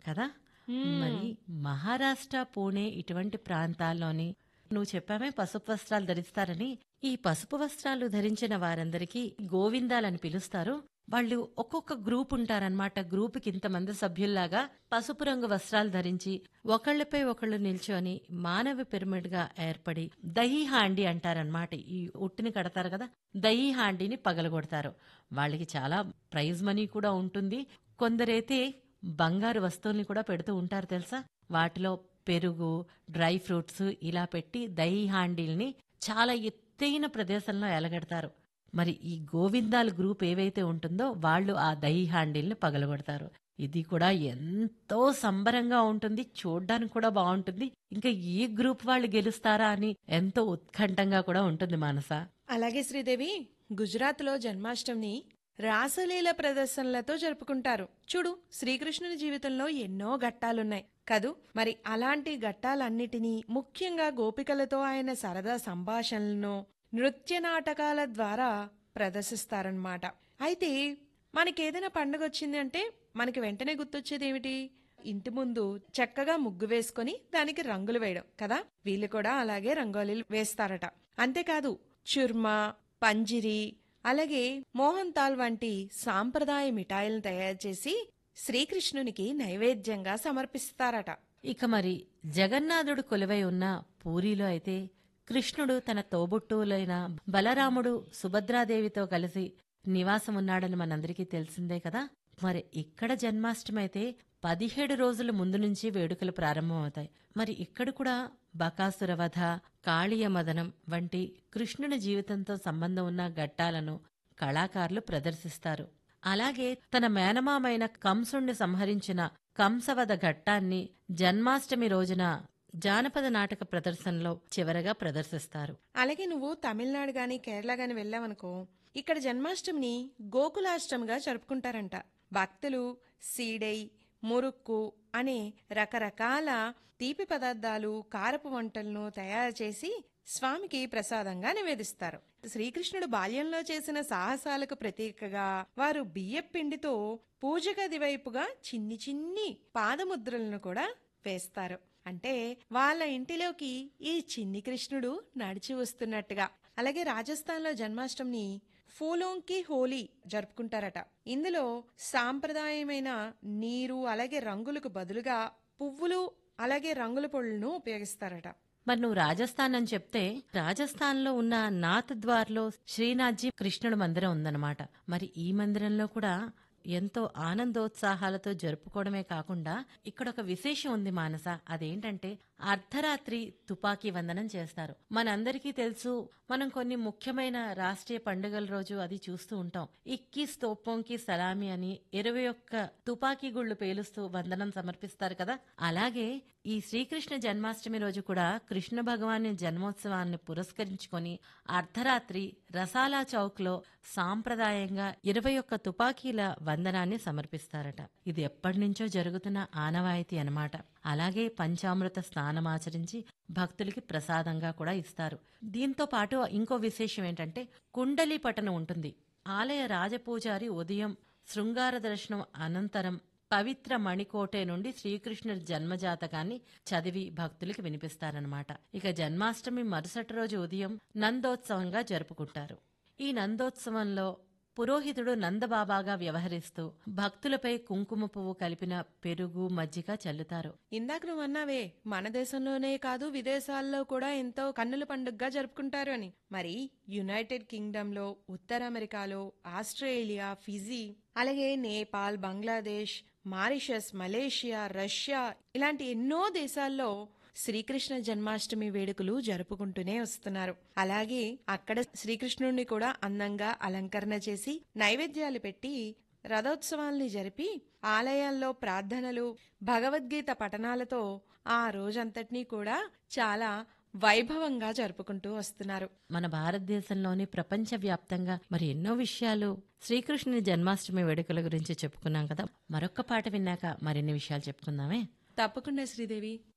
కదా మరి మహారాష్ట్ర పూణే ఇటువంటి ప్రాంతాల్లోని నువ్వు చెప్పామే పసుపు వస్త్రాలు ధరిస్తారని ఈ పసుపు వస్త్రాలు ధరించిన వారందరికీ గోవిందాలని పిలుస్తారు వాళ్ళు ఒక్కొక్క గ్రూప్ ఉంటారనమాట గ్రూప్కి ఇంతమంది సభ్యుల్లాగా పసుపు రంగు వస్త్రాలు ధరించి ఒకళ్ళపై ఒకళ్ళు నిల్చొని మానవ పిరమిడ్ గా ఏర్పడి దహీ హాండి అంటారనమాట ఈ ఉట్టిని కడతారు కదా దహీ హాండీని పగలగొడతారు వాళ్ళకి చాలా ప్రైజ్ మనీ కూడా ఉంటుంది కొందరైతే బంగారు వస్తువుల్ని కూడా పెడుతూ ఉంటారు తెలుసా వాటిలో పెరుగు డ్రై ఫ్రూట్స్ ఇలా పెట్టి దహీ హాండీల్ని చాలా ఎత్తైన ప్రదేశంలో ఎలగడతారు మరి ఈ గోవిందాల గ్రూప్ ఏవైతే ఉంటుందో వాళ్ళు ఆ దహీ హాండీల్ని పగలగొడతారు ఇది కూడా ఎంతో సంబరంగా ఉంటుంది చూడ్డానికి కూడా బాగుంటుంది ఇంకా ఏ గ్రూప్ వాళ్ళు గెలుస్తారా అని ఎంతో ఉత్కంఠంగా కూడా ఉంటుంది మానస అలాగే శ్రీదేవి గుజరాత్లో జన్మాష్టమిని రాసలీల ప్రదర్శనలతో జరుపుకుంటారు చూడు శ్రీకృష్ణుని జీవితంలో ఎన్నో ఘట్టాలున్నాయి కదూ మరి అలాంటి ఘట్టాలన్నిటినీ ముఖ్యంగా గోపికలతో ఆయన సరదా సంభాషణలను నృత్య నాటకాల ద్వారా ప్రదర్శిస్తారన్నమాట అయితే మనకేదైనా పండుగ వచ్చింది అంటే మనకి వెంటనే గుర్తొచ్చేది ఏమిటి ఇంటి ముందు చక్కగా ముగ్గు వేసుకొని దానికి రంగులు వేయడం కదా వీళ్ళు కూడా అలాగే రంగోలీలు వేస్తారట అంతేకాదు చుర్మా పంజిరి అలాగే మోహన్ తాల్ వంటి సాంప్రదాయ మిఠాయిలను తయారు చేసి శ్రీకృష్ణునికి నైవేద్యంగా సమర్పిస్తారట ఇక మరి జగన్నాథుడు కొలువై ఉన్న పూరిలో అయితే కృష్ణుడు తన తోబుట్టువులైన బలరాముడు సుభద్రాదేవితో కలిసి నివాసం ఉన్నాడని మనందరికీ తెలిసిందే కదా మరి ఇక్కడ జన్మాష్టమి అయితే పదిహేడు రోజుల ముందు నుంచి వేడుకలు ప్రారంభమవుతాయి మరి ఇక్కడ కూడా బకాసుర వధ కాళీయ మదనం వంటి కృష్ణుని జీవితంతో సంబంధం ఉన్న ఘట్టాలను కళాకారులు ప్రదర్శిస్తారు అలాగే తన మేనమామైన కంసుణ్ణి సంహరించిన కంసవధ ఘట్టాన్ని జన్మాష్టమి రోజున జానపద నాటక ప్రదర్శనలో చివరగా ప్రదర్శిస్తారు అలాగే నువ్వు తమిళనాడు గాని కేరళ గాని వెళ్ళావనుకో ఇక్కడ జన్మాష్టమిని గోకులాష్టమిగా జరుపుకుంటారంట భక్తులు సీడై మురుక్కు అనే రకరకాల తీపి పదార్థాలు కారపు వంటలను తయారు చేసి స్వామికి ప్రసాదంగా నివేదిస్తారు శ్రీకృష్ణుడు బాల్యంలో చేసిన సాహసాలకు ప్రతీకగా వారు బియ్యపిండితో పూజ గది వైపుగా చిన్ని చిన్ని పాదముద్రలను కూడా వేస్తారు అంటే వాళ్ళ ఇంటిలోకి ఈ చిన్ని కృష్ణుడు నడిచి వస్తున్నట్టుగా అలాగే రాజస్థాన్లో జన్మాష్టమిని ఫూలోంకి హోలీ జరుపుకుంటారట ఇందులో సాంప్రదాయమైన నీరు అలాగే రంగులకు బదులుగా పువ్వులు అలాగే రంగుల పొడులను ఉపయోగిస్తారట మరి నువ్వు రాజస్థాన్ అని చెప్తే రాజస్థాన్లో ఉన్న నాథ్ ద్వార్లో శ్రీనాథ్జీ కృష్ణుడు మందిరం ఉందన్నమాట మరి ఈ మందిరంలో కూడా ఎంతో ఆనందోత్సాహాలతో జరుపుకోవడమే కాకుండా ఇక్కడ ఒక విశేషం ఉంది మానస అదేంటంటే అర్ధరాత్రి తుపాకీ వందనం చేస్తారు మనందరికీ తెలుసు మనం కొన్ని ముఖ్యమైన రాష్ట్రీయ పండుగల రోజు అది చూస్తూ ఉంటాం ఇక్కి స్తోపంకి సలామి అని ఇరవై ఒక్క తుపాకీ గుళ్ళు పేలుస్తూ వందనం సమర్పిస్తారు కదా అలాగే ఈ శ్రీకృష్ణ జన్మాష్టమి రోజు కూడా కృష్ణ భగవాన్ జన్మోత్సవాన్ని పురస్కరించుకొని అర్ధరాత్రి రసాలా చౌక్ లో సాంప్రదాయంగా ఇరవై ఒక్క తుపాకీల వందనాన్ని సమర్పిస్తారట ఇది ఎప్పటి నుంచో జరుగుతున్న ఆనవాయితీ అన్నమాట అలాగే పంచామృత స్నానమాచరించి భక్తులకి ప్రసాదంగా కూడా ఇస్తారు దీంతో పాటు ఇంకో విశేషం ఏంటంటే కుండలి పఠనం ఉంటుంది ఆలయ రాజపూజారి ఉదయం శృంగార దర్శనం అనంతరం పవిత్ర మణికోటే నుండి శ్రీకృష్ణుడి జన్మజాతకాన్ని చదివి భక్తులకి వినిపిస్తారనమాట ఇక జన్మాష్టమి మరుసటి రోజు ఉదయం నందోత్సవంగా జరుపుకుంటారు ఈ నందోత్సవంలో పురోహితుడు నందబాబాగా వ్యవహరిస్తూ భక్తులపై కుంకుమ పువ్వు కలిపిన పెరుగు మజ్జిగ చల్లుతారు ఇందాక నువ్వు అన్నావే మన దేశంలోనే కాదు విదేశాల్లో కూడా ఎంతో కన్నుల పండుగగా జరుపుకుంటారు అని మరి యునైటెడ్ కింగ్డమ్ లో ఉత్తర అమెరికాలో ఆస్ట్రేలియా ఫిజీ అలాగే Nepal Bangladesh Mauritius Malaysia Russia ఇలాంటి ఎన్నో దేశాల్లో శ్రీకృష్ణ జన్మాష్టమి వేడుకలు జరుపుకుంటూనే వస్తున్నారు అలాగే అక్కడ శ్రీకృష్ణుడిని కూడా అందంగా అలంకరణ చేసి నైవేద్యాలు పెట్టి రథోత్సవాల్ని జరిపి ఆలయాల్లో ప్రార్థనలు భగవద్గీత పఠనాలతో ఆ రోజంతటినీ కూడా చాలా వైభవంగా జరుపుకుంటూ వస్తున్నారు మన భారతదేశంలోని ప్రపంచవ్యాప్తంగా మరి ఎన్నో విషయాలు శ్రీకృష్ణుని జన్మాష్టమి వేడుకల గురించి చెప్పుకున్నాం కదా మరొక్క పాట విన్నాక మరిన్ని విషయాలు చెప్పుకుందామే తప్పకుండా శ్రీదేవి